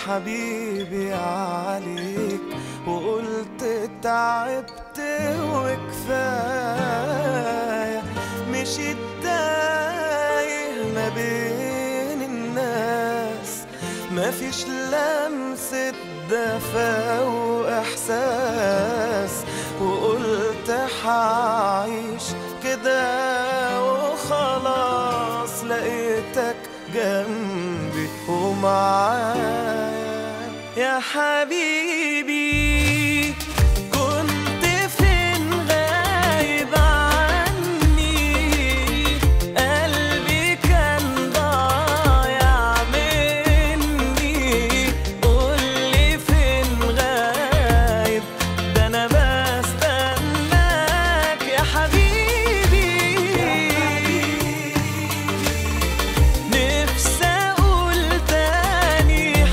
حبيبي عليك وقلت تعبت وكفاية مشيت تايه ما بين الناس مفيش لمسة دفا وإحساس وقلت حعيش كده وخلاص لقيتك جنبي ومعايا يا حبيبي كنت فين غايب عني قلبي كان ضايع مني قولي فين غايب ده انا بستناك يا حبيبي نفسي اقول تاني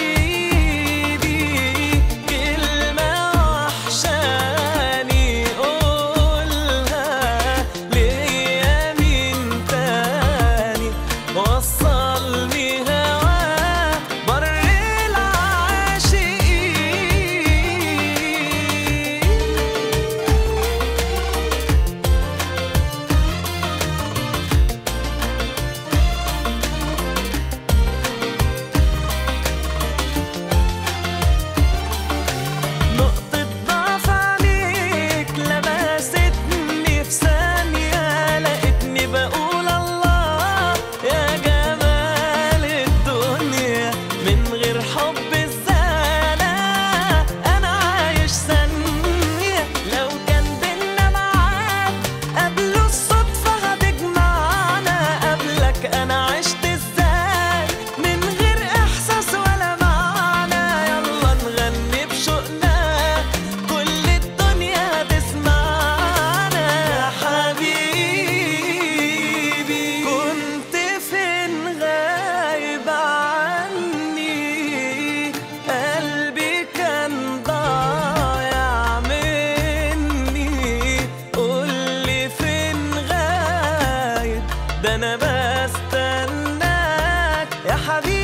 حبيبي كلمة وحشاني قولها ليا مين تاني وصلني هوا بر العاشقين نقطة ضعف عليك لمستني في ثانية لقيتني بقول الله يا جمال الدنيا من غير حب ازاي انا انا عايش ثانية لو كان بينا ميعاد قبل الصدفة هتجمعنا قبلك انا عشت ازاي من غير احساس ولا معنى يلا نغني بشوقنا كل الدنيا هتسمعنا يا حبيبي كنت فين غايب عني قلبي كان ضايع مني قولي فين غايب ده انا بستناك يا حبيبي